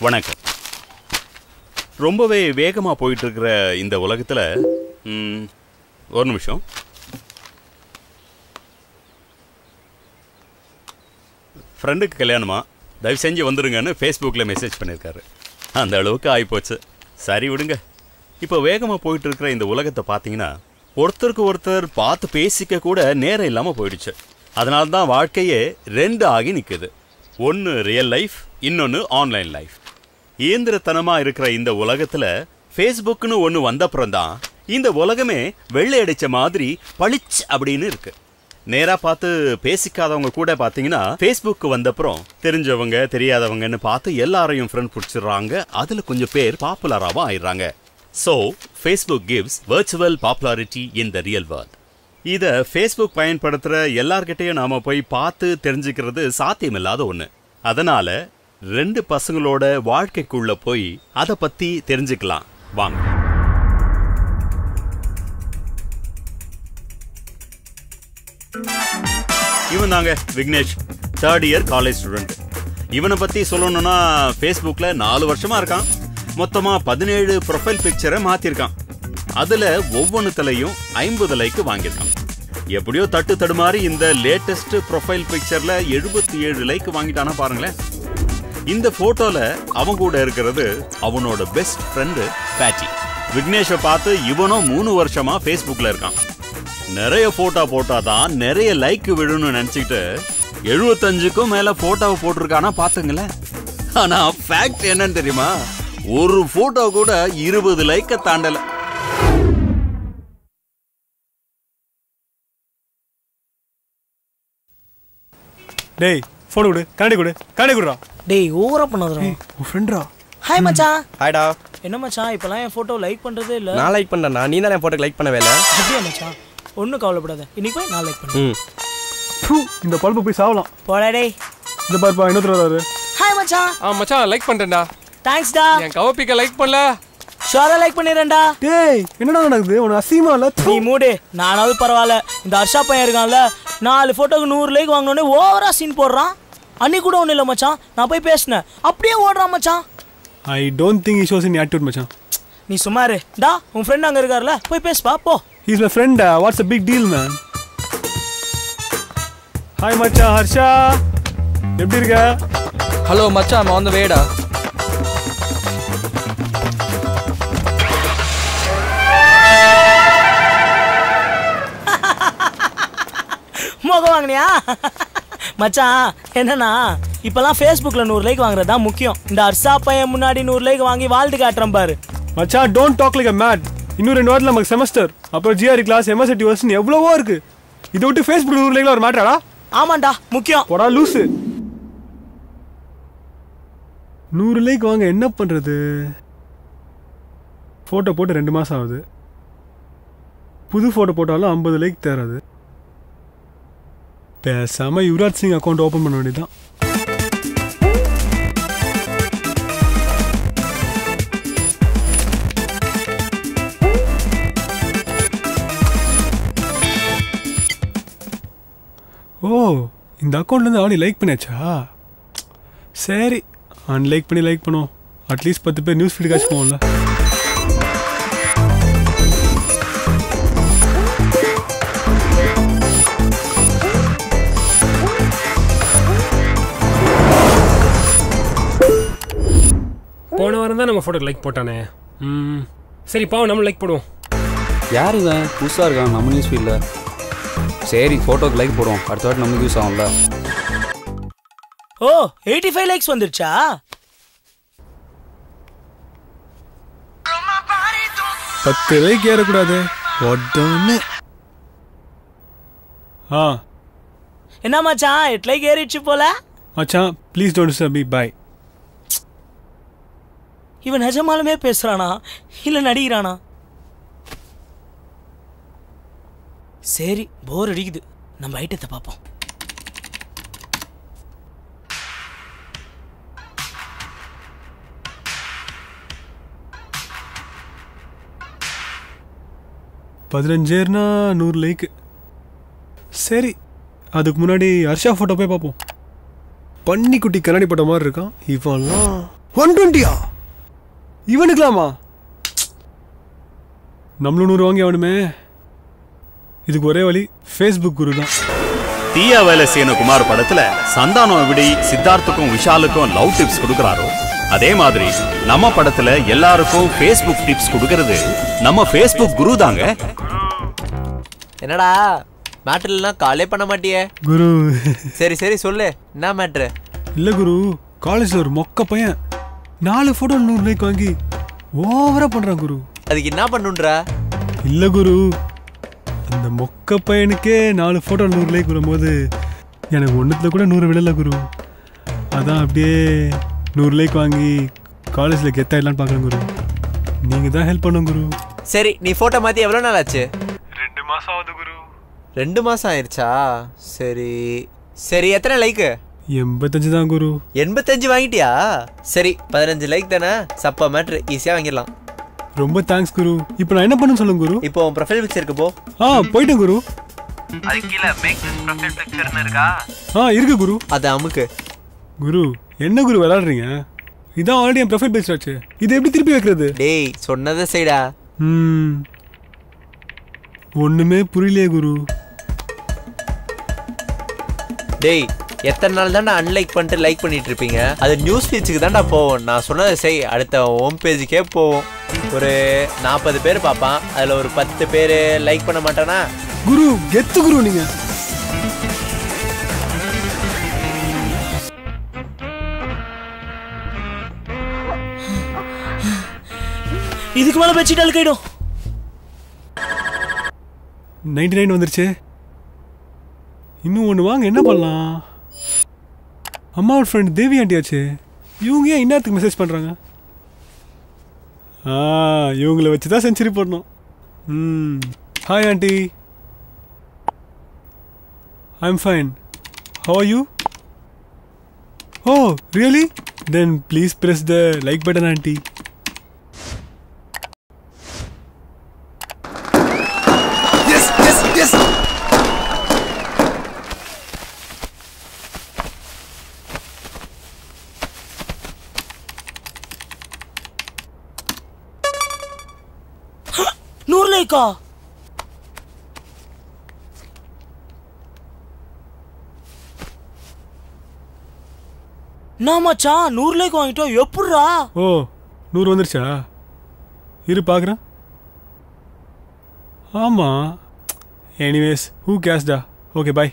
வணக்கம் ரொம்பவே வேகமாக போயிட்டு இருக்கிற இந்த உலகத்தில் ஒரு நிமிஷம் ஃப்ரெண்டுக்கு கல்யாணமா தயவு செஞ்சு வந்துருங்கன்னு ஃபேஸ்புக்கில் மெசேஜ் பண்ணியிருக்காரு அந்த அளவுக்கு ஆகிப்போச்சு சரி விடுங்க இப்போ வேகமாக போயிட்டு இருக்கிற இந்த உலகத்தை பார்த்தீங்கன்னா ஒருத்தருக்கு ஒருத்தர் பார்த்து பேசிக்க கூட நேரம் இல்லாமல் போயிடுச்சு அதனால தான் வாழ்க்கையே ரெண்டு ஆகி நிற்குது ஒன்று ரியல் லைஃப் இன்னொன்று ஆன்லைன் லைஃப் இயந்திரத்தனமாக இருக்கிற இந்த உலகத்தில் ஃபேஸ்புக்னு ஒன்று வந்தப்புறம் தான் இந்த உலகமே வெள்ளை அடிச்ச மாதிரி பளிச் அப்படின்னு இருக்கு நேரா பார்த்து பேசிக்காதவங்க கூட பார்த்தீங்கன்னா ஃபேஸ்புக் வந்தப்புறம் தெரிஞ்சவங்க தெரியாதவங்கன்னு பார்த்து எல்லாரையும் ஃப்ரெண்ட் பிடிச்சிடுறாங்க அதில் கொஞ்சம் பேர் பாப்புலராகவும் ஆயிடுறாங்க so Facebook gives virtual popularity in the real world இதை ஃபேஸ்புக் பயன்படுத்துகிற எல்லார்கிட்டையும் நாம் போய் பார்த்து தெரிஞ்சுக்கிறது சாத்தியமில்லாத ஒன்று அதனால ரெண்டு பசங்களோட வாழ்க்கைக்குள்ள போய் அதை பற்றி தெரிஞ்சுக்கலாம் வாங்க இவன் தாங்க Vignesh third year college student இவனை பற்றி சொல்லணும்னா ஃபேஸ்புக்கில் நாலு வருஷமாக இருக்கான் மொத்தமாக பதினேழு ப்ரொஃபைல் பிக்சரை மாற்றிருக்கான் அதில் ஒவ்வொன்றுத்துலையும் ஐம்பது லைக்கு வாங்கியிருக்கான் எப்படியோ தட்டு தடுமாறி இந்த லேட்டஸ்ட் ப்ரொஃபைல் பிக்சரில் எழுபத்தி ஏழு லைக் வாங்கிட்டானா பாருங்களேன் இந்த போட்டோல அவன் கூட இருக்கிறது அவனோட பெஸ்ட் ஃப்ரெண்டு பேச்சி விக்னேஷை பார்த்து இவனும் மூணு வருஷமா ஃபேஸ்புக்ல இருக்கான் நிறைய போட்டோ போட்டாதான் நிறைய லைக் விழுன்னு நினைச்சிட்டு எழுபத்தஞ்சுக்கும் மேல போட்டோவை போட்டிருக்கானா பாத்துங்களேன் ஆனா ஃபேக்ட் என்னன்னு தெரியுமா ஒரு போட்டோ கூட இருபது லைக்க தாண்டல டேய் ஃபோன் கொடு கண்ணாடி கொடு கண்ணாடி கொடுறா டேய் ஓவரா பண்ணாதடா உன் ஃப்ரெண்டா ஹாய் மச்சான் ஹாய்டா என்ன மச்சான் இப்பலாம் என் போட்டோ லைக் பண்றதே இல்ல நான் லைக் பண்ணேன் நீ தான் என் போட்டோக்கு லைக் பண்ணவே இல்லை அப்படியா மச்சான் ஒன்றும் கவலைப்படாத இன்னைக்கு போய் நான் லைக் பண்ணேன் ம் ஃபு, இந்த பல்பு போய் சாவலாம் போடா டேய் இந்த பார்ப்பா இன்னொருத்தர் வராரு ஹாய் மச்சான் ஆ மச்சான் லைக் பண்ணிட்டேன்டா தேங்க்ஸ்டா என் கவப்பிக்க லைக் பண்ணல ஷோரா லைக் பண்ணிடுறேன்டா டேய் என்னடா நடக்குது உனக்கு அசிங்கமா இல்ல நீ மூடு நானாவது பரவாயில்ல இந்த ஹர்ஷா பையன் இருக்கான்ல நாலு போட்டோக்கு நூறு லைக் வாங்கினோடனே ஓவரா சீன் போடுறான் அன்னைக்கு கூட ஒன்றும் இல்லை மச்சான் நான் போய் பேசினேன் அப்படியே ஓடுறான் மச்சான் I don't think shows in attitude மச்சான் நீ சும்மா இரு டா உன் ஃப்ரெண்ட் அங்கே இருக்கார்ல போய் பேசுப்பா போ he's my friend what's a big deal man hi மச்சான் ஹர்ஷா எப்படி இருக்க ஹலோ மச்சான் I'm on the way டா முகம் வாங்கினியா மச்சான் என்னன்னா இப்பெல்லாம் ஃபேஸ்புக்கில் நூறு லைக் வாங்குறது தான் முக்கியம் இந்த ஹர்ஷா பையன் முன்னாடி நூறு லைக் வாங்கி வாழ்ந்து காட்டுறேன் பாரு மச்சான் don't talk like a mad இன்னும் ரெண்டு வாரத்தில் நமக்கு செமஸ்டர் அப்புறம் ஜிஆர்இ கிளாஸ் எம்எஸ்டி வர்ஷன் எவ்வளவோ இருக்கு இதை விட்டு ஃபேஸ்புக் நூறு லைக்ல ஒரு மேட்டராடா ஆமாண்டா முக்கியம் போடா லூசு நூறு லைக் வாங்க என்ன பண்றது ஃபோட்டோ போட்டு ரெண்டு மாசம் ஆகுது புது ஃபோட்டோ போட்டாலும் ஐம்பது லைக் தேராது பேசாம யுவராஜ் சிங் அக்கௌண்ட் ஓபன் பண்ண வேண்டியதுதான் ஓ இந்த அக்கௌண்ட்லேருந்து ஆடி லைக் பண்ணியாச்சா சரி அன்லைக் பண்ணி லைக் பண்ணுவோம் அட்லீஸ்ட் பத்து பேர் நியூஸ் ஃபீடுக்காச்சும் போவோம்ல போன வாரம் தான் நம்ம ஃபோட்டோக்கு லைக் போட்டானே ம் சரி பாவம் நம்ம லைக் போடுவோம் யார் இவன் புதுசாக இருக்கான் நம்ம நியூஸ் ஃபீல்டில் சரி ஃபோட்டோக்கு லைக் போடுவோம் அடுத்த வாட்டி நமக்கு யூஸ் ஆகும்ல ஓ எயிட்டி ஃபைவ் லைக்ஸ் வந்துருச்சா பத்து லைக் ஏறக்கூடாது ஒட்டோன்னு ஆ என்ன மச்சான் எட்டு லைக் ஏறிடுச்சு போல மச்சான் please don't disturb me bye இவன் நிஜமாலுமே பேசுறானா இல்ல நடிக்கிறானா சரி போர் அடிக்குது நம்ம ஐட்டத்தை பார்ப்போம் பதினஞ்சேர்னா நூறு லைக்கு சரி அதுக்கு முன்னாடி ஹர்ஷா ஃபோட்டோ போய் பார்ப்போம் பன்னிக்குட்டி கண்ணாடி போட்ட மாதிரி இருக்கான் இவன்லாம் ஒன் டுவெண்ட்டியா இவனுக்கலாமா நம்மளும் நூறு வாங்கி அவனுமே இதுக்கு ஒரே வழி ஃபேஸ்புக் குரு தான் தீயா வேலை செய்யணும் குமார் படத்துல சந்தானம் எப்படி சித்தார்த்துக்கும் விஷாலுக்கும் லவ் டிப்ஸ் கொடுக்கறாரோ அதே மாதிரி நம்ம படத்துல எல்லாருக்கும் ஃபேஸ்புக் டிப்ஸ் கொடுக்கறது நம்ம ஃபேஸ்புக் குரு தாங்க என்னடா மேட்டர்லாம் காலே பண்ண மாட்டியே குரு சரி சரி சொல்லு என்ன மேட்ரு இல்ல குரு காலேஜ்ல ஒரு மொக்க பையன் நாலு போட்டோ நூறு லைக் வாங்கி ஓவரா பண்றான் குரு அதுக்கு என்ன பண்ணுன்ற இல்ல குரு அந்த மொக்க பையனுக்கே நாலு போட்டோ நூறு லைக் வரும்போது எனக்கு ஒன்றுத்துல கூட நூறு விடல குரு அதான் அப்படியே நூறு லைக் வாங்கி காலேஜில் கெத்தாயிடலான்னு பார்க்குறேன் குரு நீங்கள் தான் ஹெல்ப் பண்ணுங்க குரு சரி நீ போட்டோ மாத்தி எவ்வளவு நாள் ஆச்சு ரெண்டு மாதம் ஆகுது குரு ரெண்டு மாசம் ஆயிருச்சா சரி சரி எத்தனை லைக்கு எண்பத்தஞ்சு தான் குரு எண்பத்தஞ்சு வாங்கிட்டியா சரி பதினஞ்சு லைக் தானே சப்பா மேட்ரு ஈஸியா வாங்கிடலாம் ரொம்ப தேங்க்ஸ் குரு இப்போ நான் என்ன பண்ணு சொல்லுங்க குரு இப்போ உன் ப்ரொஃபைல் பிக்சருக்கு போ ஆ போயிட்டேன் குரு அது கீழே மேக் திஸ் ப்ரொஃபைல் பிக்சர்னு இருக்கா ஆ இருக்கு குரு அது அமுக்கு குரு என்ன குரு விளாடுறீங்க இதான் ஆல்ரெடி என் ப்ரொஃபைல் பேஜ் ஆச்சு இது எப்படி திருப்பி வைக்கிறது டேய் சொன்னதை செய்டா ம் ஒண்ணுமே புரியலையே குரு டேய் எத்தனை நாள் தான்டா அன்லைக் பண்ணிட்டு லைக் பண்ணிட்டு இருப்பீங்க அது நியூஸ் ஃபீச்சுக்கு தான்டா போவோம் நான் சொன்னதை செய் அடுத்த ஹோம் பேஜுக்கே போவோம் ஒரு நாற்பது பேர் பார்ப்பான் அதில் ஒரு பத்து பேர் லைக் பண்ண மாட்டானா குரு கெத்து குரு நீங்க இதுக்கு மேல வச்சுட்டு அழுக்கிடும் நைன்டி நைன் வந்துருச்சு இன்னும் ஒன்று வாங்க என்ன பண்ணலாம் அம்மாவோட ஃப்ரெண்ட் தேவி ஆண்டியாச்சு இவங்க ஏன் இந்நேரத்துக்கு மெசேஜ் பண்ணுறாங்க ஆ இவங்கள வச்சு தான் செஞ்சுரி போடணும் ம் hi aunty I am fine how are you oh really then please press the like button aunty yes yes yes நூறு லைக்கா நான் மச்சான் நூறு லைக் வாங்கிட்டோம் எப்படிரா ஓ நூறு வந்துருச்சா இரு பார்க்குறேன் ஆமாம் எனிவேஸ் ஹூ கேஸ்டா ஓகே பாய்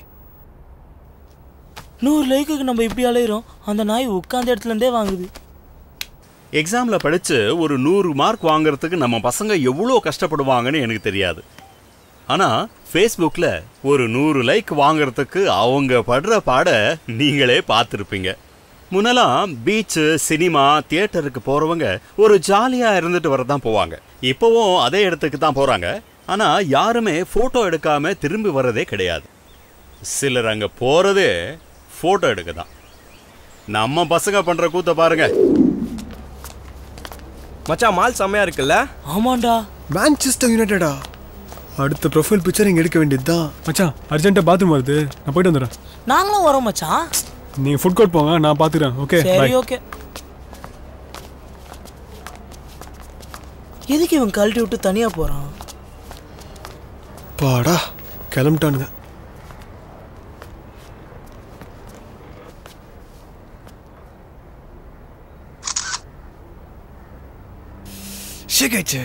நூறு லைக்குக்கு நம்ம இப்படி அலையிறோம் அந்த நாய் உட்காந்த இடத்துல இருந்தே வாங்குது எக்ஸாம்ல படிச்சு ஒரு நூறு மார்க் வாங்குறதுக்கு நம்ம பசங்க எவ்வளோ கஷ்டப்படுவாங்கன்னு எனக்கு தெரியாது ஆனா ஃபேஸ்புக்கில் ஒரு நூறு லைக் வாங்குறதுக்கு அவங்க படுற பாட நீங்களே பார்த்துருப்பீங்க முன்னெல்லாம் பீச்சு சினிமா தியேட்டருக்கு போறவங்க ஒரு ஜாலியா இருந்துட்டு வரதான் போவாங்க இப்போவும் அதே இடத்துக்கு தான் போறாங்க ஆனா யாருமே போட்டோ எடுக்காம திரும்பி வர்றதே கிடையாது சிலர் அங்க போறதே போட்டோ எடுக்க தான் நம்ம பசங்க பண்ற கூத்த பாருங்க மச்சான் மால் செம்மையா இருக்குல்ல ஆமாண்டா மேன்செஸ்டர் யுனைடடா அடுத்த ப்ரொஃபைல் பிக்சர் இங்கே எடுக்க வேண்டியது தான் மச்சான் அர்ஜென்ட்டாக பாத்ரூம் வருது நான் போயிட்டு வந்துடுறேன் நாங்களும் வரோம் மச்சான் நீங்கள் ஃபுட் கோர்ட் போங்க நான் பார்த்துக்கிறேன் ஓகே சரி பாய் ஓகே எதுக்கு இவன் கழட்டி விட்டு தனியா போறான் பாடா கிளம்பிட்டானுங்க ஷேக் ஆயிடுச்சு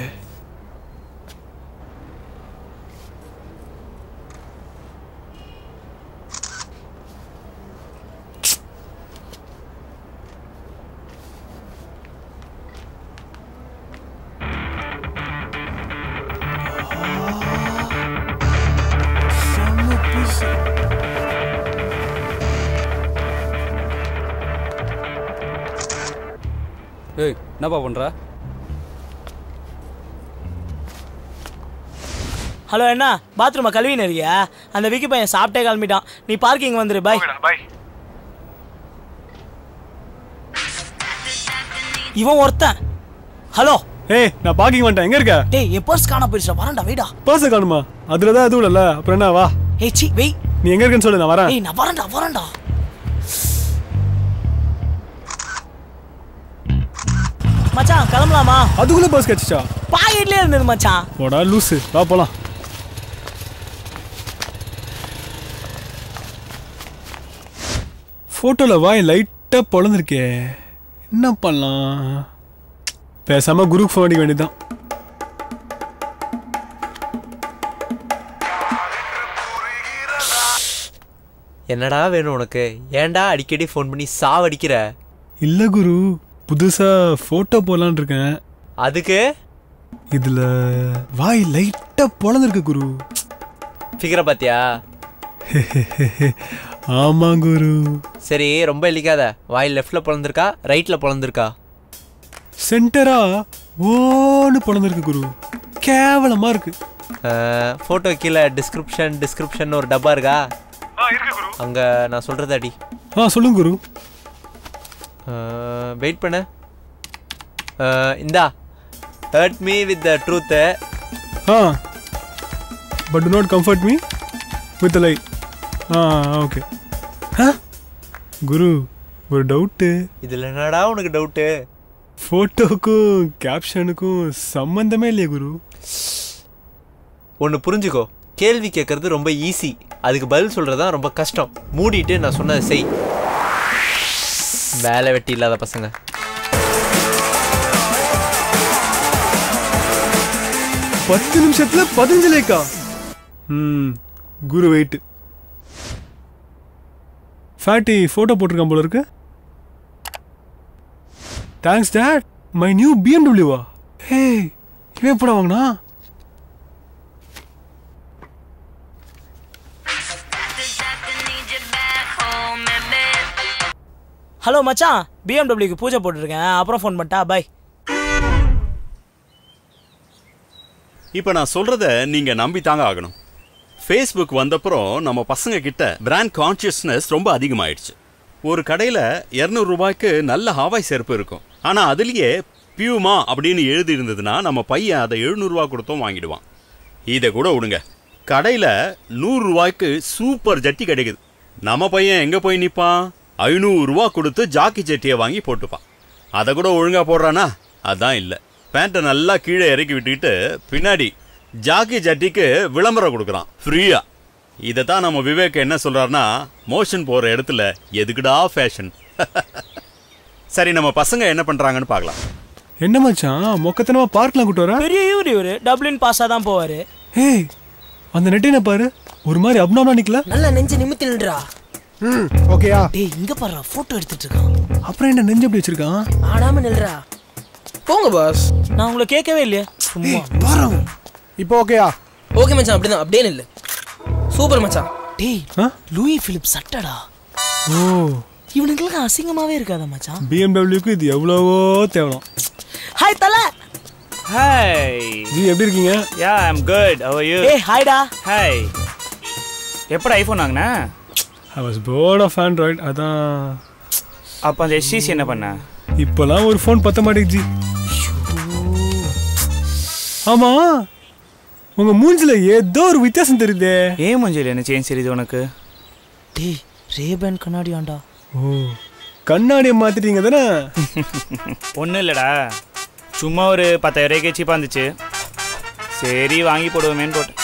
ஏய் என்னப்பா பண்ணுற ஹலோ என்ன பாத்ரூமா கழுவின்னு இருக்கியா அந்த விக்கி பையன் சாப்பிட்டே கிளம்பிட்டான் நீ பார்க்கிங் வந்துரு பாய் இவன் ஒருத்தன் ஹலோ ஏய் நான் பார்க்கிங் வந்துட்டேன் எங்கே இருக்க டேய் என் பர்ஸ் காண போயிடுச்சா வரேன்டா வெயிடா பர்ஸை காணுமா அதில் தான் எதுவும் இல்லைல்ல அப்புறம் என்ன வா ஏய் சி வெய் நீ எங்கே இருக்கேன்னு சொல்லு நான் வரேன் ஏய் நான் வரேன்டா வரேன்டா மச்சான் கிளம்பலாமா அதுக்குள்ள பஸ் கிடச்சிச்சா பாக்கெட்லயே இருந்தது மச்சான் போடா லூசு வா போலாம் ஃபோட்டோவில் வாய் லைட்டாக பொழந்திருக்கே என்ன பண்ணலாம் பேசாமல் குரூப் ஃபோன் அடிக்க வேண்டியதுதான் என்னடா வேணும் உனக்கு ஏன்டா அடிக்கடி ஃபோன் பண்ணி சாவடிக்கிற இல்லை குரு புதுசாக ஃபோட்டோ போடலான்னு இருக்கேன் அதுக்கு இதில் வாய் லைட்டாக பொழந்திருக்கு குரு ஃபிகரை பாத்தியா ஆமாம் குரு சரி ரொம்ப இழிக்காத வாய் லெஃப்ட்ல பிறந்திருக்கா ரைட்ல பிறந்திருக்கா சென்டரா ஓன்னு பொழந்திருக்கு குரு கேவலமாக இருக்கு ஃபோட்டோ கீழே டிஸ்கிரிப்ஷன் டிஸ்கிரிப்ஷன் ஒரு டப்பா இருக்கா அங்க நான் சொல்றது அடி ஆ சொல்லுங்க குரு வெயிட் பண்ணு அஹ், இந்தா hurt me with the truth ah but do not comfort me with lie ah okay ஆ குரு ஒரு டவுட்டு இதுல என்னடா உனக்கு டவுட்டு ஃபோட்டோக்கும் கேப்ஷனுக்கும் சம்மந்தமே இல்லையே குரு ஒன்று புரிஞ்சுக்கோ கேள்வி கேட்கறது ரொம்ப ஈஸி அதுக்கு பதில் சொல்றது தான் ரொம்ப கஷ்டம் மூடிட்டு நான் சொன்னதை செய் வேலை வெட்டி இல்லாத பசங்க பத்து நிமிஷத்துல பதினஞ்சு லைக்கா ம் குரு வெயிட் ஃபேட்டி ஃபோட்டோ போட்டிருக்கான் போல இருக்கு தேங்க்ஸ் டேட் மை நியூ பிஎம்டபிள்யூவா ஹே இவன் எப்படா வாங்கினா ஹலோ மச்சான் பிஎம்டபிள்யூக்கு பூஜை போட்டுருக்கேன் அப்புறம் ஃபோன் பண்ணிட்டா பை இப்போ நான் சொல்றத நீங்க நம்பித்தாங்க ஆகணும் ஃபேஸ்புக் வந்தப்புறம் நம்ம பசங்க கிட்ட பிராண்ட் கான்சியஸ்னஸ் ரொம்ப அதிகமாயிடுச்சு ஒரு கடையில் இரநூறு ரூபாய்க்கு நல்ல ஹாவாய் செருப்பு இருக்கும் ஆனால் அதுலேயே பியூமா அப்படின்னு எழுதி இருந்ததுன்னா நம்ம பையன் அதை எழுநூறுவா கொடுத்தும் வாங்கிடுவான் இதை கூட விடுங்க கடையில் நூறு ரூபாய்க்கு சூப்பர் ஜட்டி கிடைக்குது நம்ம பையன் எங்கே போய் நிற்பான் ஐநூறுரூவா கொடுத்து ஜாக்கி ஜட்டியை வாங்கி போட்டுப்பான் அதை கூட ஒழுங்கா போடுறானா அதான் இல்லை பேண்ட்டை நல்லா கீழே இறக்கி விட்டுக்கிட்டு பின்னாடி ஜாக்கி ஜட்டிக்கு விளம்பரம் கொடுக்குறான் ஃப்ரீயா இதை தான் நம்ம விவேக் என்ன சொல்றாருன்னா மோஷன் போகிற இடத்துல எதுக்குடா ஃபேஷன் சரி நம்ம பசங்க என்ன பண்ணுறாங்கன்னு பார்க்கலாம் என்ன மச்சான் மொக்கத்தனமா பார்க்லாம் கூட்டு வர பெரிய இவரு இவரு டப்ளின் பாஸாக தான் போவார் ஏய் அந்த நெட்டினை பாரு ஒரு மாதிரி அப்னாமா நிக்கல நல்லா நெஞ்சு நிமித்தி நின்றா ஓகேயா டேய் இங்க பாரு போட்டோ எடுத்துட்டு இருக்கான் அப்புறம் என்ன நெஞ்சு அப்படி வச்சிருக்கான் ஆடாம நில்றா போங்க பாஸ் நான் உங்களை கேட்கவே இல்லையே சும்மா இப்போ ஓகேயா ஓகே மச்சான் அப்படிதான் அப்படியே இல்ல சூப்பர் மச்சான் டேய் ஆ? லூயி பிலிப் சட்டடா ஓ இவனுங்களுக்கு அசிங்கமாவே இருக்காதா மச்சான் பிஎம்டபிள்யூக்கு இது எவ்வளவோ தேவலாம் ஹாய் தல ஹாய் ஜி எப்படி இருக்கீங்க yeah I'm good how are you ஏய் ஹாய்டா ஹாய் எப்படா ஐஃபோன் வாங்கினா I was bored of Android அதான் அப்போ அந்த எஸ்சிசி என்ன பண்ண இப்போலாம் ஒரு ஃபோன் பத்த மாட்டேங்குது ஜி ஆமா உங்க மூஞ்சில ஏதோ ஒரு வித்தியாசம் தெரியுதே ஏன் மஞ்சள் என்ன சேஞ்ச் தெரியுது உனக்கு டேய் ரேபன் கண்ணாடியாண்டா ஓ கண்ணாடியை மாத்திட்டீங்க தானே ஒன்றும் இல்லைடா சும்மா ஒரு பத்தாயிரம் ரூபாய்க்கு சீப்பாக இருந்துச்சு சரி வாங்கி போடுவோமேன்னு போட்டேன்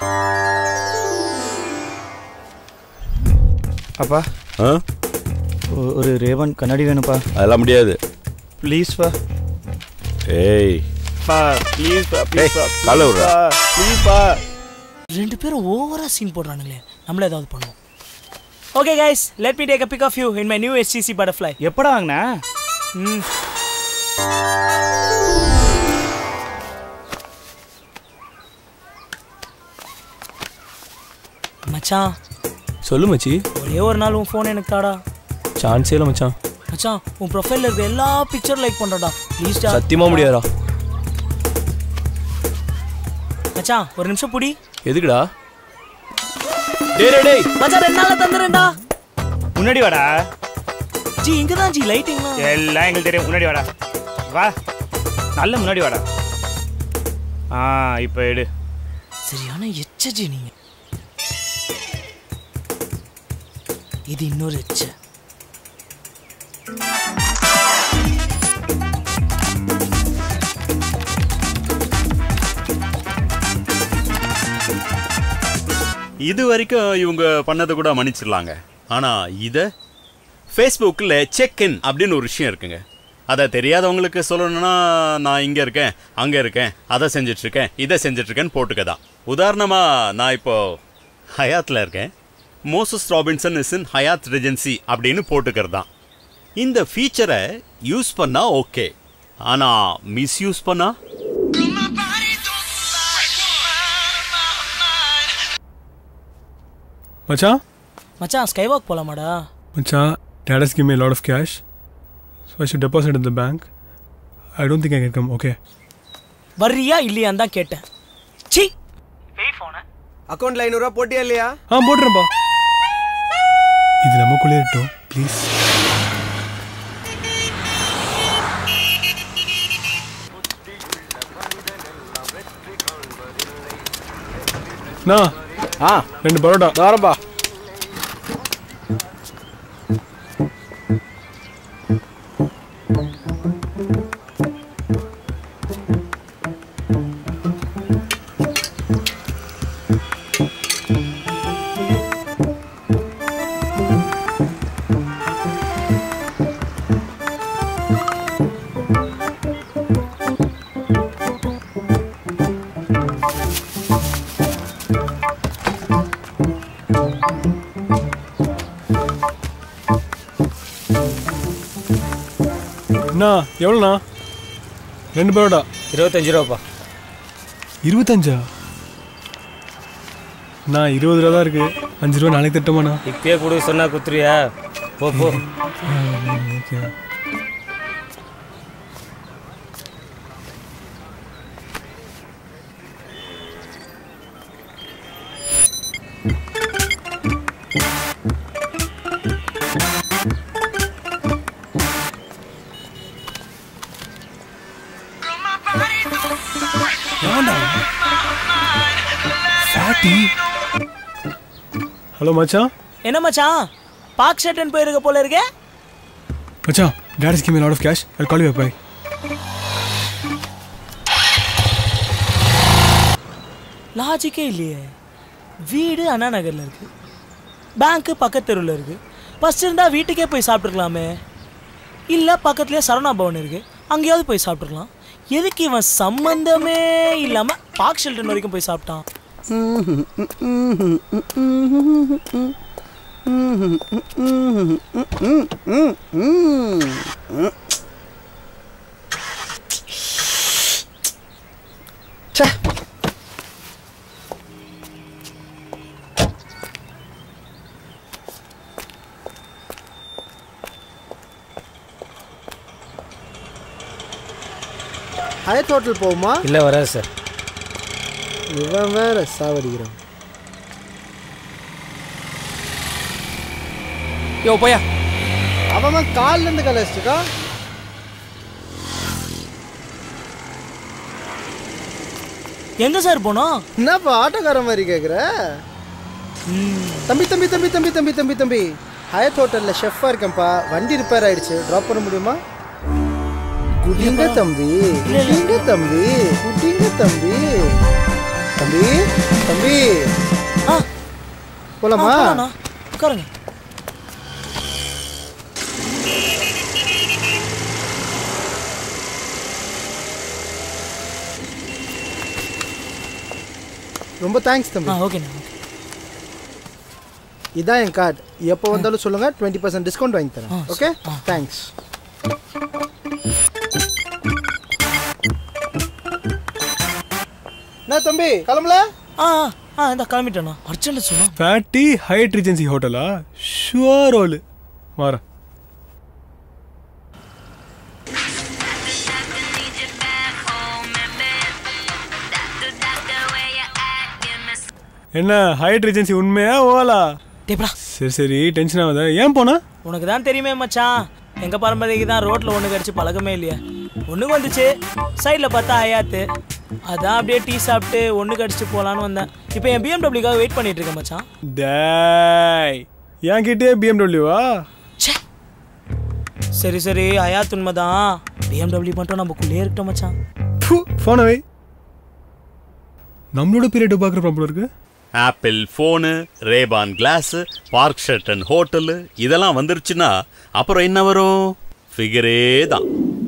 அப்பா ஆ ஒ- ஒரு ரேவன் கண்ணாடி வேணும்ப்பா அதெல்லாம் முடியாது ப்ளீஸ் பா ஏய் பா ப்ளீஸ் பா ஏய், ப்ளீஸ் பா காலை விட்றா. ப்ளீஸ் பா ரெண்டு பேரும் ஓவரா சீன் போடுறானுங்களே நம்மள ஏதாவது பண்ணுவோம் okay guys let me take a pic of you in my new SCC butterfly எப்படா வாங்கினா ம் மச்சான் சொல்லு மச்சி ஒரே ஒரு நாள் உன் ஃபோன் எனக்கு தாடா சான்ஸே இல்லை மச்சான் மச்சான் உன் ப்ரொஃபைல்ல இருக்க எல்லா பிக்சர் லைக் பண்றடா ப்ளீஸ்டா சத்தியமா முடியாதா மச்சான் ஒரு நிமிஷம் புடி எதுக்குடா டேய் டேய் டேய் மச்சான் ரெண்டு நாள்ல தந்துறேன்டா முன்னாடி வாடா ஜி இங்க தான் ஜி லைட்டிங்லாம் எல்லாம் எங்களுக்கு தெரியும் முன்னாடி வாடா வா நல்ல முன்னாடி வாடா ஆ இப்போ எடு சரியான எச்ச ஜி நீங்க இது இன்னொரு எச்ச இது வரைக்கும் இவங்க பண்ணதை கூட மன்னிச்சிடலாங்க ஆனால் இதை ஃபேஸ்புக்கில் செக் இன் அப்படின்னு ஒரு விஷயம் இருக்குங்க அதை தெரியாதவங்களுக்கு சொல்லணும்னா நான் இங்கே இருக்கேன் அங்கே இருக்கேன் அதை செஞ்சிட்ருக்கேன் இதை செஞ்சிட்ருக்கேன்னு போட்டுக்க தான் உதாரணமாக நான் இப்போ ஹயாத்தில் இருக்கேன் Moses Robinson is in Hyatt Regency அப்படின்னு போட்டுக்கிறது தான் இந்த ஃபீச்சரை யூஸ் பண்ணா ஓகே ஆனால் மிஸ்யூஸ் பண்ணா மச்சான் மச்சான் ஸ்கை வாக் போலாமாடா மச்சான் dad has given me a lot of cash so i should deposit in the bank i don't think i can come okay வர்றியா இல்லையான்னு தான் கேட்டேன் சி அக்கௌண்ட்ல ஐநூறுரூவா போட்டியா இல்லையா ஆ போட்டுறேன்ப்பா இது நமக்குள்ளே இருக்கட்டும் ப்ளீஸ் நான் ஆ ரெண்டு பரோட்டா தாரம்பா அண்ணா எவ்வளோண்ணா ரெண்டு பரோட்டா இருபத்தஞ்சு ரூபாப்பா இருபத்தஞ்சா நான் இருபது ரூபா தான் இருக்கு அஞ்சு ரூபா நாளைக்கு தட்டுமாண்ணா இப்பயே கொடு சொன்னா குத்துறியா போ போ ஓகே ஃபேட்டி ஹலோ மச்சான் என்ன மச்சான் பாக் ஷர்ட்டன் போயிருக்க போல இருக்கே மச்சான் dad has given me a lot of cash i'll call you back bye லாஜிக்கே இல்லையே வீடு அண்ணா நகரில் இருக்கு பேங்க்கு பக்கத்து தெருவில் இருக்கு ஃபஸ்ட் இருந்தால் வீட்டுக்கே போய் சாப்பிட்ருக்கலாமே இல்லை பக்கத்துலேயே சரவணா பவன் இருக்கு அங்கேயாவது போய் சாப்பிட்ருக்கலாம் எதுக்கு இவன் சம்பந்தமே இல்லாமல் பாக் ஷெல்டன் வரைக்கும் போய் சாப்பிட்டான் ஹயத் ஹோட்டல் போகுமா இல்லை வராது சார் இவன் வேற சாவடிக்கிறான் யோ போயா அவன் கால்ல இருந்து கலாச்சிக்கா எங்கே சார் போனோம் என்னப்பா ஆட்டோக்காரன் மாதிரி கேட்குற தம்பி தம்பி தம்பி தம்பி தம்பி தம்பி தம்பி ஹயத் ஹோட்டலில் ஷெஃபாக இருக்கேன்ப்பா வண்டி ரிப்பேர் ஆயிடுச்சு ட்ராப் பண்ண முடியுமா குடிங்க தம்பி குடிங்க தம்பி குடிங்க தம்பி தம்பி தம்பி ஆ போலாமா போலாண்ணா. உட்காருங்க ரொம்ப தேங்க்ஸ் தம்பி ஆ ஓகேண்ணா இதான் என் கார்டு எப்போ வந்தாலும் சொல்லுங்க டுவெண்ட்டி பர்சன்ட் டிஸ்கவுண்ட் வாங்கி தரேன் ஆ, ஓகே ஆ. தேங்க்ஸ் என்ன தம்பி கிளம்பல ஆ ஆ, ஆ இந்த கிளம்பிட்டேண்ணா அர்ஜென்ட் சொன்னா ஃபேட்டி ஹைட் ரிஜென்சி ஹோட்டலா ஷுவர் ரோல் வரேன் என்ன ஹைட் ரிஜென்சி உண்மையா ஓலா டேப்டா சரி சரி டென்ஷன் ஆகாத ஏன் போனா உனக்கு தான் தெரியுமே மச்சான் எங்க பரம்பரைக்கு தான் ரோட்ல ஒண்ணு கடிச்சு பழக்கமே இல்லையா ஒண்ணுக்கு வந்துச்சு சைடுல பார்த்தா ஹயாத்து அதான் அப்படியே டீ சாப்பிட்டு ஒண்ணு கடிச்சு போலான்னு வந்தேன் இப்போ என் பிஎம்டபிள்யூக்காக வெயிட் பண்ணிட்டு இருக்கேன் மச்சான் டேய் என் கிட்டே பிஎம்டபிள்யூவா ச்சே. சரி சரி ஹயாத் உண்மைதான் பிஎம்டபிள்யூ மட்டும் நமக்குள்ளே இருக்கட்டும் மச்சான் ஃபோனை வை நம்மளோட பீரியட் பார்க்குற ப்ராப்ளம் இருக்கு Apple phone Ray-Ban glass park shirt and hotel இதெல்லாம் வந்துருச்சுன்னா அப்புறம் என்ன வரும் ஃபிகரே தான்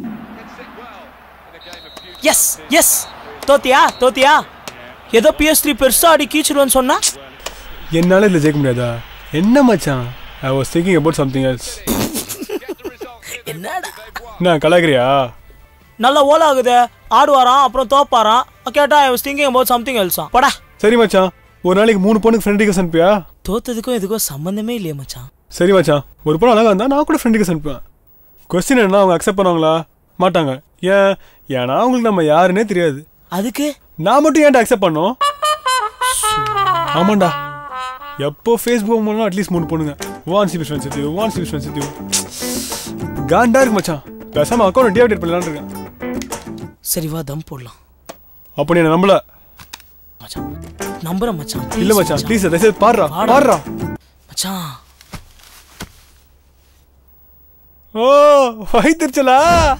எஸ் எஸ் தோத்தியா தோத்தியா ஏதோ பிஎஸ் த்ரீ பெருசா அடி கீச்சிடுவேன்னு சொன்னா என்னால் இதில் ஜெயிக்க முடியாதா என்ன மச்சான் I was thinking about something else என்னடா என்ன கலாக்கிறியா நல்லா ஓல ஆகுது ஆடுவாராம் அப்புறம் தோப்பாராம் கேட்டா I was thinking about something எல்ஸா படா சரி மச்சான் ஒரு நாளைக்கு மூணு பொண்ணுக்கு ஃப்ரெண்ட் ரிக்வஸ்ட் அனுப்பியா தோத்ததுக்கும் இதுக்கும் சம்பந்தமே இல்லையே மச்சான் சரி மச்சான் ஒரு பொண்ணு அழகா இருந்தா நான் கூட ஃப்ரெண்ட் ரிக்வஸ்ட் அனுப்புவேன் கொஸ்டின் என்ன அவங்க அக்செப்ட் பண்ணுவாங்களா மாட்டாங்க ஏன் ஏன்னா அவங்களுக்கு நம்ம யாருன்னே தெரியாது அதுக்கு நான் மட்டும் ஏன்டா அக்செப்ட் பண்ணோம் ஆமாண்டா எப்போ ஃபேஸ்புக் மூலம் அட்லீஸ்ட் மூணு பொண்ணுங்க wanna be friends with you wanna be friends with you காண்டா இருக்கு மச்சான் பேசாம அக்கௌண்ட் டிஆக்டிவேட் பண்ணலாம்னு இருக்கேன் சரி வா தம் போடலாம் அப்போ நீ என்ன நம்பல மச்சான் நம்புறேன் மச்சான் இல்ல மச்சான் ப்ளீஸ் தயவுசெய்து பாடுறா வாடா. பாடுறா மச்சான் ஓ வயிற்றுச்சலா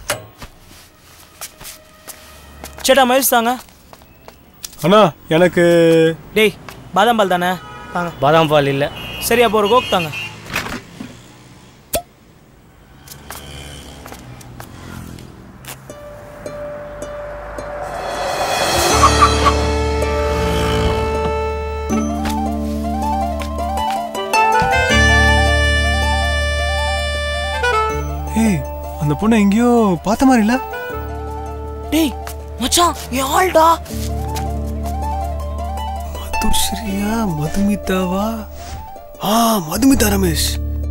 சேட்டா மயில்ஸ் தாங்க அண்ணா எனக்கு டேய் பாதாம் பால் தானே தாங்க பாதாம் பால் இல்லை சரி அப்போ ஒரு கோக் தாங்க ஏய் அந்த பொண்ணை எங்கேயோ பார்த்த மாதிரி இல்ல டேய் மச்சான் என் ஆள்டா மதுஸ்ரீயா மதுமிதாவா ஆ மதுமிதா ரமேஷ்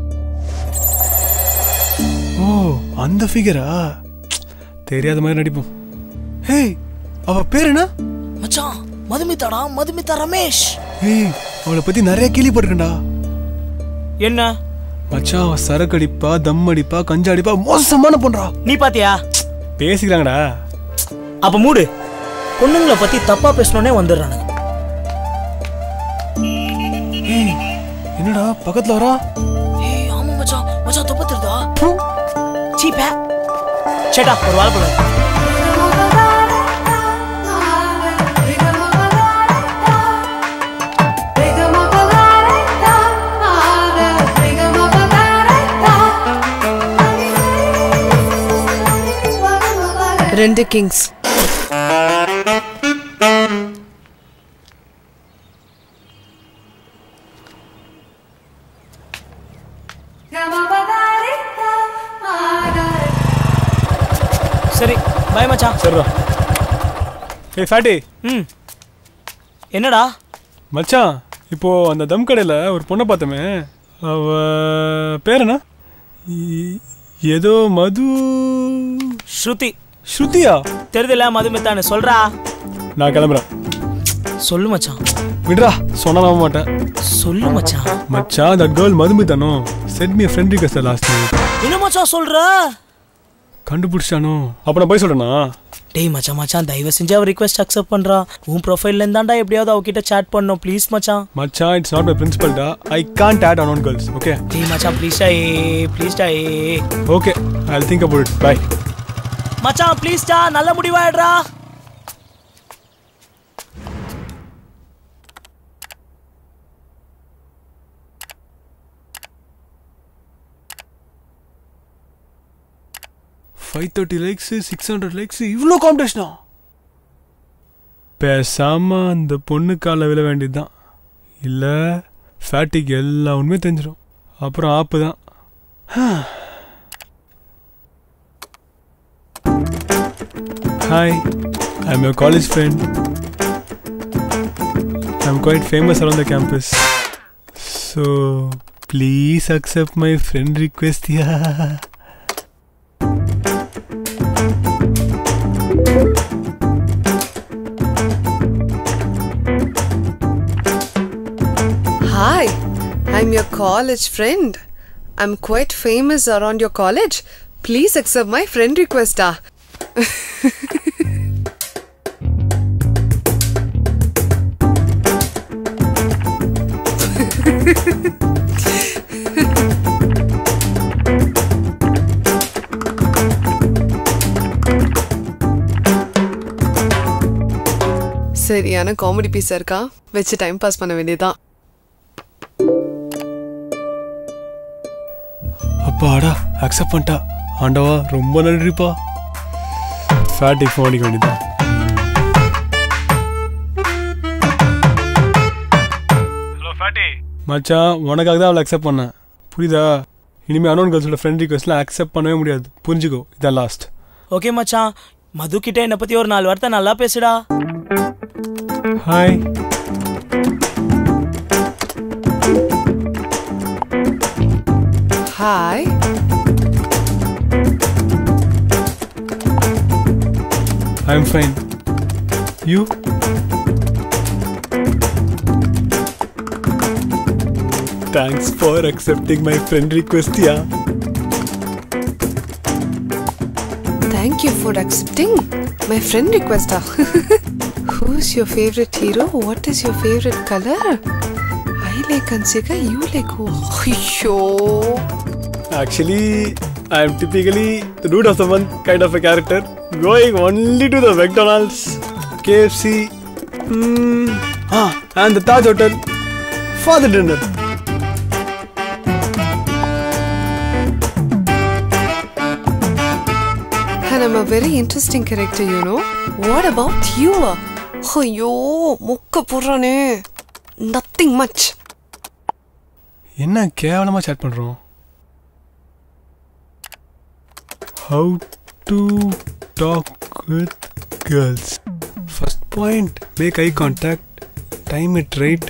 ஓ அந்த ஃபிகரா தெரியாத மாதிரி நடிப்போம் ஹேய் அவ பேர் என்ன மச்சான் மதுமிதாடா மதுமிதா ரமேஷ் ஏய் அவளை பத்தி நிறைய கேள்விப்பட்டிருக்கேன்டா என்ன மச்சான் அவ சரக்கு அடிப்பா தம் அடிப்பா கஞ்சா அடிப்பா மோசமான பொண்ணா நீ பாத்தியா பேசிக்கிறாங்கடா அப்ப மூடு பொண்ணுங்களை பத்தி தப்பா பேசணும்னே வந்துடுறானுங்க ஏய் என்னடா பக்கத்துல வரா ஏய் ஆமா மச்சான் மச்சான் தொப்ப தெரியுதா சீப்பே சேட்டா ஒரு வாழைப்பழம் ரெண்டு கிங்ஸ் சரி பாய் மச்சான் சரிடா ஏய் ஃபேட்டி ம் என்னடா மச்சான் இப்போ அந்த தம் கடையில் ஒரு பொண்ணை பார்த்தோமே அவ பேர் என்ன இ- ஏதோ மது ஸ்ருதி ஸ்ருதியா தெரியுதுல மதுமிதான்னு சொல்றா நான் கிளம்புறேன் சொல்லு மச்சான் விடுறா சொன்னா நம்ப மாட்டேன் சொல்லு மச்சான் மச்சான் தட் கேர்ள் மதுமிதானோ sent me friend request last என்ன மச்சான் சொல்ற கண்டுபிடிச்சானோ அப்போ நான் போய் சொல்றேனா டேய் மச்சான் மச்சான் தயவு செஞ்சு அவ ரிக்வெஸ்ட் அக்செப்ட் பண்றா உன் ப்ரொஃபைல்ல இருந்தாண்டா எப்படியாவது அவகிட்ட சாட் பண்ணணும் ப்ளீஸ் மச்சான் மச்சான் இட்ஸ் நாட் மை பிரின்சிபல் டா I can't add unknown girls okay டேய் மச்சான் ப்ளீஸ் டா ஏ ப்ளீஸ் டா ஏ okay I think about it bye மச்சான் ப்ளீஸ் டா நல்ல முடிவாயிடுறா five thirty likes six hundred likes இவ்வளோ காம்படிஷனா பேசாம அந்த பொண்ணு கால விழ வேண்டியதுதான் இல்லை ஃபேட்டிக்கு எல்லா உண்மையும் தெரிஞ்சிடும் அப்புறம் ஆப்பு தான் hi I am your college friend I am quite famous around the campus so please accept my friend request yeah Hi, I'm your college friend. I'm quite famous around your college. Please accept my friend request. ah. சரியான comedy பீஸா இருக்கா வச்சு time pass பண்ண வேண்டியதுதான் அப்பாடா accept பண்ணிட்டா ஆண்டவா ரொம்ப நன்றிப்பா ஃபேட்டிக் ஃபோன் அடிக்க வேண்டியதான் மச்சான் உனக்காக தான் அவளை அக்செப்ட் பண்ணேன் புரியுதா இனிமேல் அனோன் கேர்ள்ஸோட ஃப்ரெண்ட் ரிக்வெஸ்ட்லாம் அக்செப்ட் பண்ணவே முடியாது புரிஞ்சுக்கோ இதான் லாஸ்ட் ஓகே மச்சான் மது கிட்ட என்னை பத்தி ஒரு நாலு வார்த்தை நல்லா பேசுடா hi hi I am fine you thanks for accepting my friend request yeah Thank you for accepting my friend request. ah. Who's your favorite hero? What is your favorite color? I like Ansika, you like who? Ayyo. Actually, I am typically the dude of the month kind of a character, going only to the McDonald's, KFC, mm, ah, and the Taj Hotel for the dinner. And I'm a very interesting character, you know. What about you? ஐயோ மொக்க போடுறானே nothing much என்ன கேவலமா chat பண்றோம் how to talk with girls first point make eye contact time it right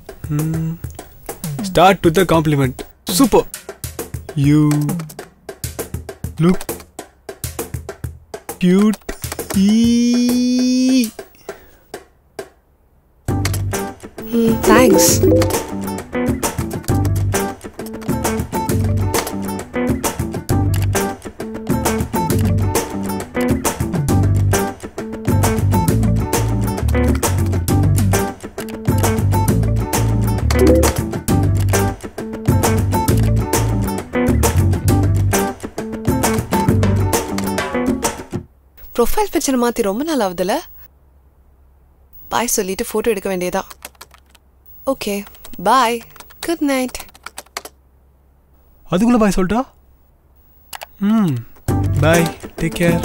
start with a compliment super you look cute ஈ thanks profile picture மாற்றி ரொம்ப நாள் ஆகுதுல்ல பாய் சொல்லிட்டு ஃபோட்டோ எடுக்க வேண்டியதா ஓகே பாய் குட் நைட் அதுக்குள்ள பாய் சொல்லிட்டா ம் பாய் டேக் கேர்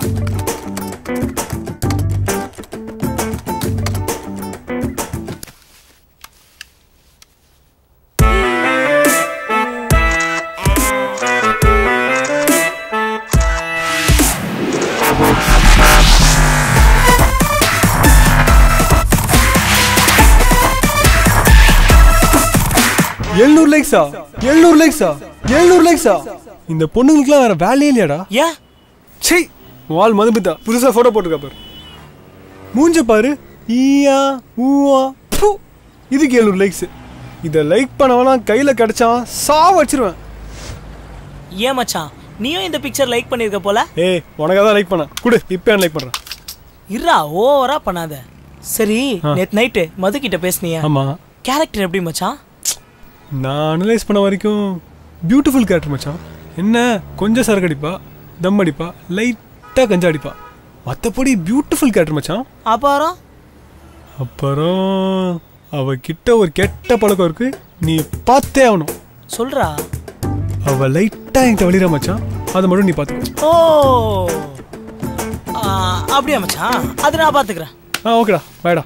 எழுநூறு லைக்ஸா எழுநூறு லைக்ஸா எழுநூறு லைக்ஸா இந்த பொண்ணுங்களுக்குலாம் வேற வேலையே இல்லையாடா ஏன் சே வால் மதுமிதா புதுசா போட்டோ போட்டிருக்கா பாரு மூஞ்ச பாரு ஈயா ஊவா ப்பு. இதுக்கு எழுநூறு லைக்ஸ் இதை லைக் பண்ணவெல்லாம் கையில் கிடைச்சான் சா வச்சிருவேன் ஏன் மச்சான் நீயும் இந்த பிக்சர் லைக் பண்ணிருக்க போல ஏய் உனக்காக தான் லைக் பண்ணேன் கொடு இப்போ லைக் பண்ணுறேன் இருடா ஓவரா பண்ணாத சரி ஆ. நேத்து நைட்டு மது கிட்ட பேசுனியா ஆமா கேரக்டர் எப்படி மச்சான் நான் அனலைஸ் பண்ண வரைக்கும் பியூட்டிஃபுல் கேரக்டர் மச்சான் என்ன கொஞ்சம் சரக்கு அடிப்பா தம் அடிப்பா லைட்டாக கஞ்சா அடிப்பா மற்றபடி பியூட்டிஃபுல் கேரக்டர் மச்சான் அப்புறம் அப்புறம் அவ கிட்ட ஒரு கெட்ட பழக்கம் இருக்கு நீ பார்த்தே ஆகணும் சொல்றா அவ லைட்டா என்கிட்ட வலிரா மச்சான் அதை மட்டும் நீ பார்த்துக்கோ ஓ ஆ, அப்படியா மச்சான் அது நான் பாத்துக்கிறேன் ஆ ஓகேடா பாய்டா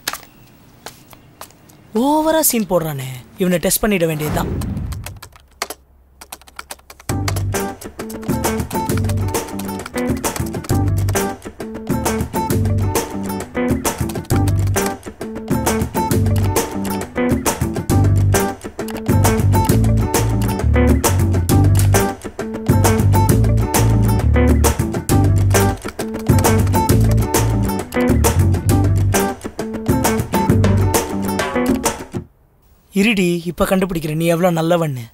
ஓவரா சீன் போடுறானே இவனை டெஸ்ட் பண்ணிட வேண்டியதுதான் இருடி இப்ப கண்டுபிடிக்கிற நீ எவ்வளவு நல்லவன்னு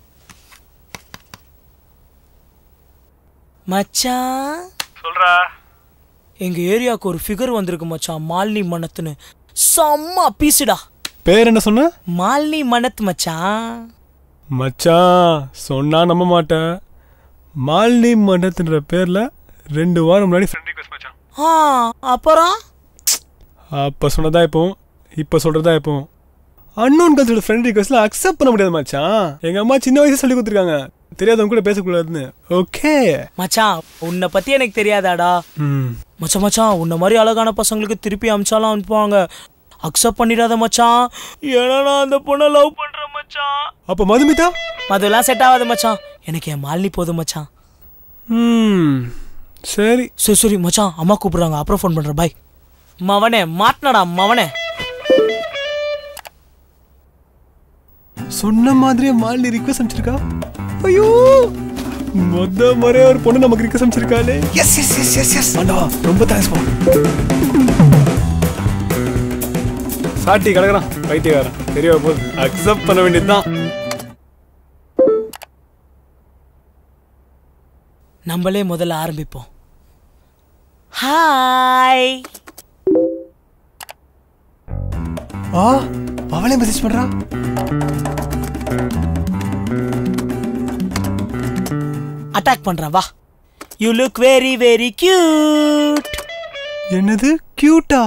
மச்சான் சொல்றா எங்க ஏரியாவுக்கு ஒரு ஃபிகர் வந்திருக்கு மச்சான் மாலினி மனத்துன்னு செம்ம பீசுடா பேர் என்ன சொன்ன மாலினி மனத் மச்சான் மச்சான் சொன்னா நம்ப மாட்டேன் மாலினி மண்டத்துன்ற பேர்ல ரெண்டு வாரம் முன்னாடி ஃப்ரெண்ட் ரிக்வெஸ்ட் மச்சான் ஆ அப்புறம் அப்போ சொன்னதா இப்போ இப்போ சொல்கிறதா இப்போ அன்னோன் கல்ச்சோட ஃப்ரெண்ட் ரிக்வஸ்ட்ல அக்செப்ட் பண்ண முடியாது மச்சான் எங்கள் அம்மா சின்ன வயசு சொல்லி கொடுத்துருக்காங்க தெரியாதவங்க கூட பேசக்கூடாதுன்னு ஓகே மச்சான் உன்னை பத்தி எனக்கு தெரியாதாடா ம் மச்சான் மச்சான் உன்ன மாதிரி அழகான பசங்களுக்கு திருப்பி அமிச்சாலும் அனுப்புவாங்க அக்செப்ட் பண்ணிடாத மச்சான் ஏன்னா நான் அந்த பொண்ணை லவ் பண்றேன் மச்சான் அப்போ மதுமிதா அதெல்லாம் செட் ஆகாது மச்சான் எனக்கு என் மாலினி போதும் மச்சான் ம் சரி சரி சரி மச்சான் அம்மா கூப்பிடுறாங்க அப்புறம் ஃபோன் பண்றேன் பாய் மவனே மாட்டினடா மவனே சொன்ன மாதிரியே மாலினி ரிக்வஸ்ட் அனுப்பிச்சிருக்கா ஐயோ மொத முறையா ஒரு பொண்ணு நமக்கு ரிக்வஸ்ட் அனுப்பிச்சிருக்காளே yes yes yes yes yes ஆண்டவா ரொம்ப தேங்க்ஸ் பா சாட்டி கிடக்குறான் வைத்தியக்காரன் தெரிய போகுது அக்செப்ட் பண்ண வேண்டியதுதான் நம்மளே முதல்ல ஆரம்பிப்போம் ஹாய் ஆ அவளே மெசேஜ் பண்றா அட்டாக் பண்றேன் வா you look very very cute என்னது கியூட்டா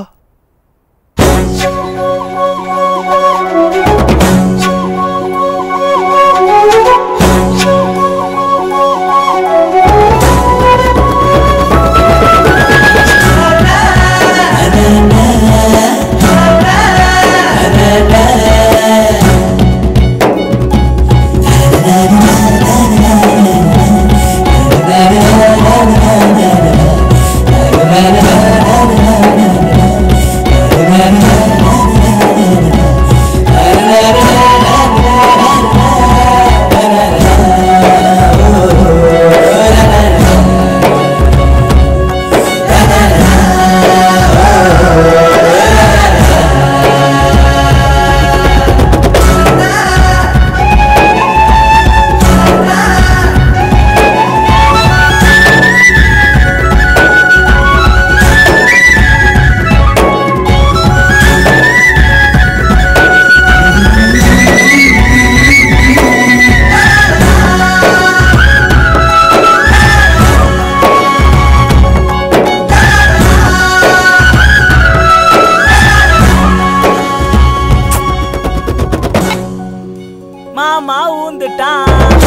மாமா ஊந்துட்டான்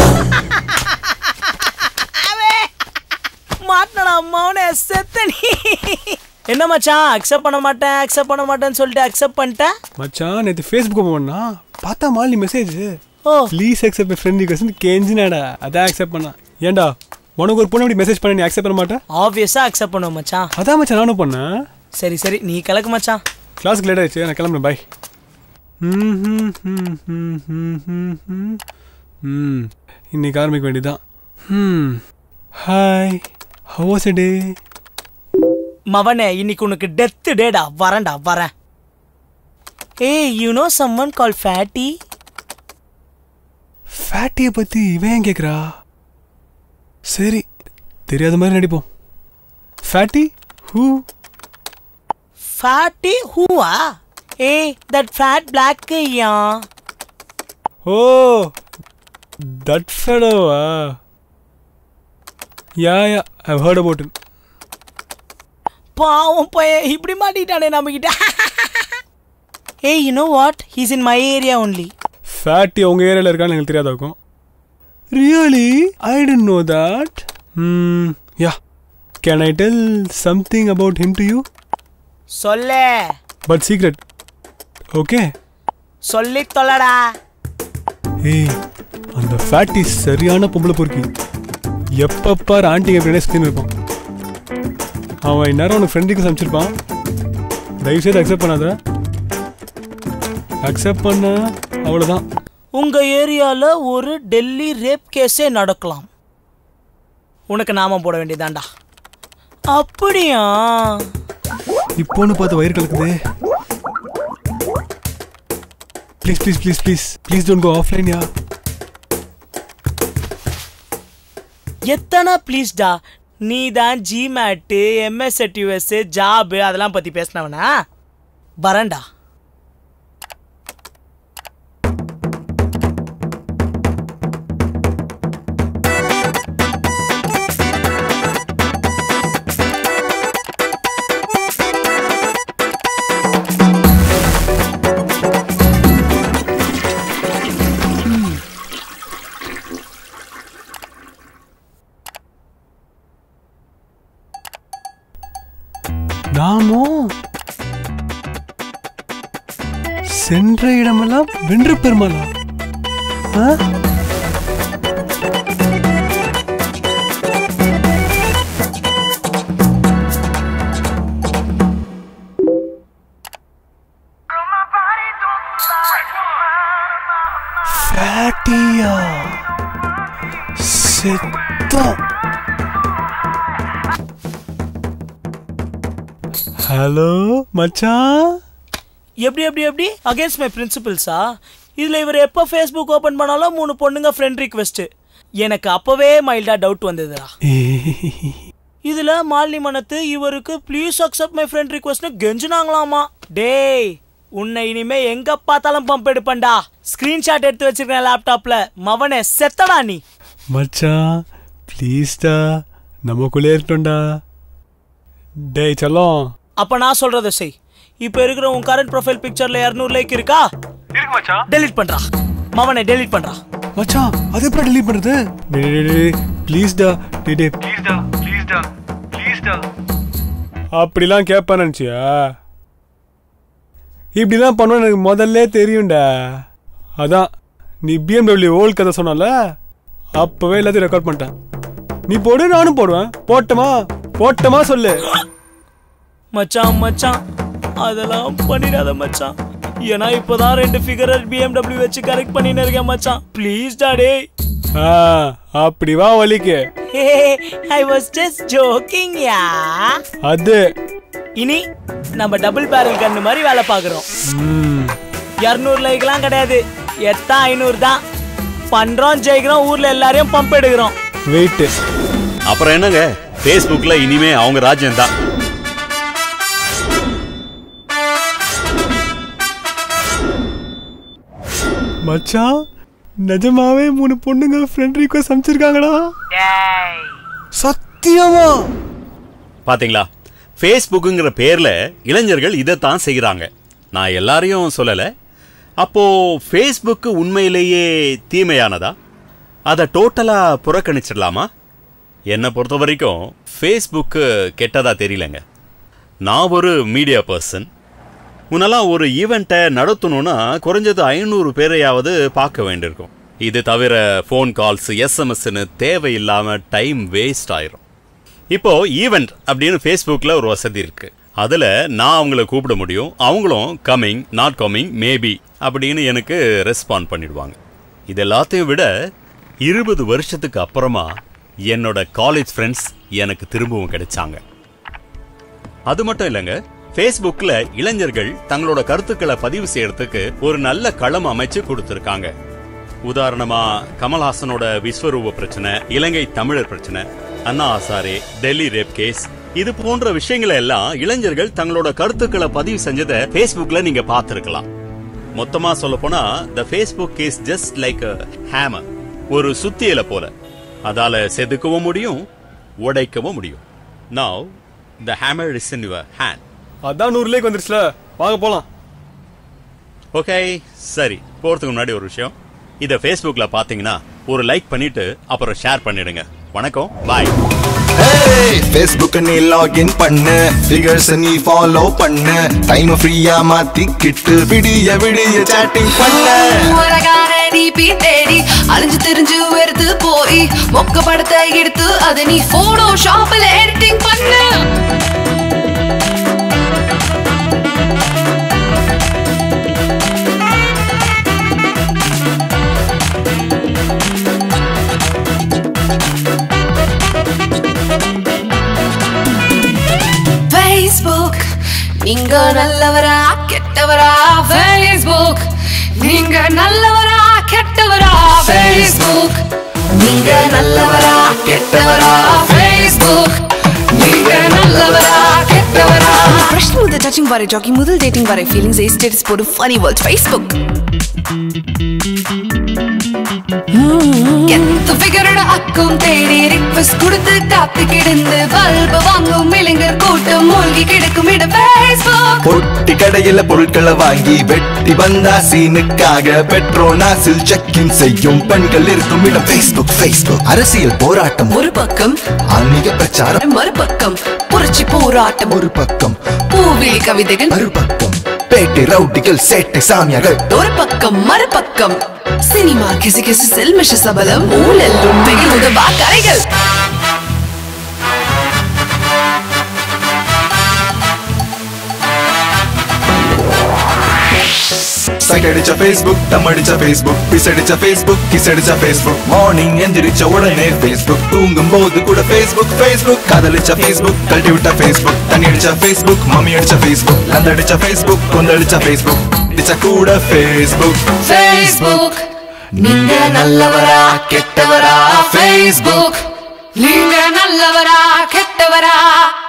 மாட்டினடா அம்மாவனே செத்த நீ என்ன மச்சான் அக்செப்ட் பண்ண மாட்டேன் அக்செப்ட் பண்ண மாட்டேன்னு சொல்லிட்டு அக்செப்ட் பண்ணிட்டேன் மச்சான் நேற்று ஃபேஸ்புக் ஓப்பன் பண்ணா பார்த்தா Malini message oh please accept my friend request கேஞ்சினாடா அதான் அக்செப்ட் பண்ணா ஏன்டா உனக்கு ஒரு பொண்ணு இப்படி மெசேஜ் பண்ண நீ அக்செப்ட் பண்ண மாட்டேன் ஆப்வியஸா அக்செப்ட் பண்ணுவோம் மச்சான் அதான் மச்சான் நானும் பண்ணேன் சரி சரி நீ கலக்கு மச்சான் கிளாஸுக்கு லேட் ஆயிடுச்சு நான் கிளம்புறேன் பாய் ம் இன்னைக்கு ஆரம்பிக்க வேண்டியதுதான் ம் ஹாய் ஹவ் வாஸ் டே மவனே இன்னைக்கு உனக்கு டெத்து டேடா வரேன்டா வரேன் ஏய் you know someone called fatty ஃபேட்டியை பற்றி இவன் ஏன் கேட்குறா சரி தெரியாத மாதிரி நடிப்போம் ஃபேட்டி ஹூ ஃபேட்டி ஹூவா ஏய் that fat black yeah oh that ஃபெலோவா yeah yeah I heard about him பாவம் பையன் இப்படி மாட்டிட்டானே நம்ம கிட்ட ஏய் you know what he's in my area only fatty உங்க ஏரியாவில் இருக்கான்னு எனக்கு தெரியாத இருக்கும் really I didn't know that hmm yeah can I tell something about him to you சொல்லே பட் சீக்ரெட் ஓகே சொல்லி தொல்லடா ஏய் அந்த ஃபேட்டி சரியான பொம்பளை பொறுக்கி எப்ப பார் ஆண்டிங்க எப்படினே சுற்றின்னு இருப்பான் அவன் இந்நேரம் உனக்கு ஃப்ரெண்டுக்கு சமைச்சிருப்பான் தயவுசெய்து அக்செப்ட் பண்ணாத அக்செப்ட் பண்ண அவ்வளோதான் உங்க ஏரியால ஒரு டெல்லி ரேப் கேஸே நடக்கலாம் உனக்கு நாமம் போட வேண்டியதாண்டா அப்படியா இப்போன்னு பார்த்து வயிறு கலக்குதே please please please please please don't go offline yeah எத்தனை ப்ளீஸ்டா நீ தான் ஜிமேட்டு எம்எஸ்எட் யூஎஸ் ஜாபு அதெல்லாம் பற்றி பேசினவனா வரேன்டா நாமும் சென்ற இடமெல்லாம் வென்று பெருமாளா ஆ? ஃபேட்டியா செத்தம் ஹலோ மச்சான் எப்படி எப்படி எப்படி அகேன்ஸ்ட் மை பிரின்சிபல்ஸா இதில் இவர் எப்போ ஃபேஸ்புக் ஓப்பன் பண்ணாலும் மூணு பொண்ணுங்க ஃப்ரெண்ட் ரிக்வெஸ்ட் எனக்கு அப்போவே மைல்டாக டவுட் வந்ததுடா இதில் மாலினி மனத்து இவருக்கு ப்ளீஸ் அக்செப்ட் மை ஃப்ரெண்ட் ரிக்வெஸ்ட்னு கெஞ்சினாங்களாமா டேய் உன்னை இனிமே எங்க பார்த்தாலும் பம்ப் எடுப்பேன்டா ஸ்கிரீன்ஷாட் எடுத்து வச்சிருக்கேன் லேப்டாப்ல மவனே செத்தடா நீ மச்சான் ப்ளீஸ்டா நமக்குள்ளே இருக்கட்டும்டா டேய் செல்லம் அப்ப நான் சொல்றத செய் இப்போ இருக்கிற உன் கரண்ட் ப்ரொஃபைல் பிக்சர்ல 200 லைக் இருக்கா இருக்கு மச்சான் டெலீட் பண்றா மவனே டெலீட் பண்றா மச்சான் அது எப்படி delete பண்றது டேய் டேய் டேய் ப்ளீஸ்டா டேய் டேய் ப்ளீஸ்டா ப்ளீஸ்டா ப்ளீஸ்டா அப்படிலாம் கேட்பேன் நினச்சியா இப்படிலாம் பண்ணுவேன் எனக்கு முதல்ல தெரியும்டா அதான் நீ பிஎம்டபிள்யூ ஓல்ட் கதை சொன்னல அப்பவே எல்லாத்தையும் ரெக்கார்ட் பண்ணிட்டேன் நீ போடு நானும் போடுவேன் போட்டமா போட்டமா சொல்லு மச்சான் மச்சான் அதெல்லாம் பண்ணிடாத மச்சான் ஏன்னா இப்போதான் ரெண்டு ஃபிகர் BMW வச்சு கரெக்ட் பண்ணின்னு இருக்கேன் மச்சான் ப்ளீஸ் டாடே ஆ அப்படி வா வலிக்கு I was just joking yeah அது இனி நம்ம டபுள் பேரல் கண்ணு மாதிரி வேலை பார்க்குறோம் ம், இரநூறு லைக்லாம் கிடையாது எத்தா ஐநூறு தான் பண்றோம் ஜெயிக்கிறோம் ஊர்ல எல்லாரையும் பம்ப் எடுக்கிறோம் வெயிட் அப்புறம் என்னங்க ஃபேஸ்புக்கில் இனிமே அவங்க ராஜ்யம் தான் மச்சான் நிஜமாவே மூணு பொண்ணுங்க ஃப்ரெண்ட் ரிக்வஸ்ட் அனுப்பிச்சிருக்காங்கடா சத்தியமா பாத்தீங்களா ஃபேஸ்புக்குங்கிற பேர்ல இளைஞர்கள் இதைத்தான் செய்கிறாங்க நான் எல்லாரையும் சொல்லலை அப்போ ஃபேஸ்புக்கு உண்மையிலேயே தீமையானதா அதை டோட்டலா புறக்கணிச்சிடலாமா என்னை பொறுத்த வரைக்கும் ஃபேஸ்புக்கு கெட்டதா தெரியலங்க நான் ஒரு மீடியா பர்சன் முன்னெல்லாம் ஒரு ஈவெண்ட்டை நடத்தணும்னா குறைஞ்சது ஐநூறு பேரையாவது பார்க்க வேண்டியிருக்கும் இது தவிர ஃபோன் கால்ஸ் எஸ்எம்எஸ்ன்னு தேவையில்லாமல் டைம் வேஸ்ட் ஆயிரும் இப்போ ஈவெண்ட் அப்படின்னு ஃபேஸ்புக்கில் ஒரு வசதி இருக்கு அதில் நான் அவங்கள கூப்பிட முடியும் அவங்களும் கம்மிங் நாட் கம்மிங் மேபி அப்படின்னு எனக்கு ரெஸ்பாண்ட் பண்ணிடுவாங்க இது எல்லாத்தையும் விட இருபது வருஷத்துக்கு அப்புறமா என்னோட காலேஜ் ஃப்ரெண்ட்ஸ் எனக்கு திரும்பவும் கிடைச்சாங்க அது மட்டும் இல்லைங்க ஃபேஸ்புக்ல இளைஞர்கள் தங்களோட கருத்துக்களை பதிவு செய்யறதுக்கு ஒரு நல்ல களம் அமைச்சு கொடுத்திருக்காங்க உதாரணமா கமல்ஹாசனோட விஸ்வரூப பிரச்சனை இலங்கை தமிழர் பிரச்சனை அண்ணா ஆசாரே டெல்லி ரேப் கேஸ் இது போன்ற விஷயங்களை எல்லாம் இளைஞர்கள் தங்களோட கருத்துக்களை பதிவு செஞ்சதை ஃபேஸ்புக்ல நீங்க பார்த்திருக்கலாம் மொத்தமா சொல்ல போனா the Facebook is just like hammer ஒரு சுத்தியல போல அதால செதுக்கவும் முடியும் உடைக்கவும் முடியும் now the hammer is in your hand அதான் நூறு லேக் வந்துருச்சுல வாங்க போலாம் ஓகே சரி போறதுக்கு முன்னாடி ஒரு விஷயம் இதை ஃபேஸ்புக்கில் பார்த்தீங்கன்னா ஒரு லைக் பண்ணிட்டு அப்புறம் ஷேர் பண்ணிடுங்க வணக்கம் பாய் ஃபேஸ்புக் நீ லாகின் பண்ணு ஃபிகர்ஸ் நீ ஃபாலோ பண்ணு டைம் ஃப்ரீயா மாத்திக்கிட்டு விடிய விடிய சேட்டிங் பண்ணு உலகான டிபி தேடி அலைஞ்சு திரிஞ்சு வெறுத்து போய் மொக்க படத்தை எடுத்து அதை நீ போட்டோ ஷாப்ல எடிட்டிங் பண்ணு Facebook நீங்க நல்லவரா கெட்டவரா Facebook நீங்க நல்லவரா கெட்டவரா Facebook நீங்க நல்லவரா கெட்டவரா Facebook நீங்க நல்லவரா கெட்டவரா பிரശ്നം മുതൽ ടച്ചിങ് വരെ ജോക്കിംഗ് മുതൽ ഡേറ്റിംഗ് വരെ ഫീലിംഗ്സ് ഏ സ്റ്റേറ്റസ് പോലും ഫനി വേൾഡ് ഫേസ്ബുക്ക് எந்த ஃபிகரோட அக்கம் தேடி ரிக்வெஸ்ட் கொடுத்து காத்து கிடந்து பல்பு வாங்கும் இளைஞர் கூட்டம் மூழ்கி கிடக்கும் இடம் Facebook பொட்டி கடையில பொருட்களை வாங்கி வெட்டி வந்தா சீனுக்காக பெட்ரோனாஸில் செக்கின் செய்யும் பெண்கள் இருக்கும் இடம் ஃபேஸ்புக் ஃபேஸ்புக் அரசியல் போராட்டம் ஒரு பக்கம் ஆன்மீக பிரச்சாரம் மறுபக்கம் புரட்சி போராட்டம் ஒரு பக்கம் பூவிழி கவிதைகள் மறுபக்கம் பேட்டை ரவுடிகள் சேட்டை சாமியார்கள் ஒரு பக்கம் மறுபக்கம் சினிமா கிசு கிசு செல்மிஷ சபலம் ஊழல் உண்மைகள் உதவா கரைகள் சைட் அடிச்ச ஃபேஸ்புக் தம் அடிச்ச ஃபேஸ்புக் பிஸ் அடிச்ச ஃபேஸ்புக் கிஸ் அடிச்ச ஃபேஸ்புக் மார்னிங் எந்திரிச்ச உடனே ஃபேஸ்புக் தூங்கும் போது கூட ஃபேஸ்புக் ஃபேஸ்புக் காதலிச்ச ஃபேஸ்புக் கழட்டி விட்ட ஃபேஸ்புக் தண்ணி அடிச்ச ஃபேஸ்புக் மம்மி அடிச்ச ஃபேஸ்புக் லந்த அடிச்ச ஃபேஸ்புக் கொந்தளிச்ச ஃபேஸ்புக் அடிச்ச கூட ஃபேஸ்புக் ஃபேஸ்புக் நீங்க நல்லவரா கெட்டவரா ஃபேஸ்புக் நீங்க நல்லவரா கெட்டவரா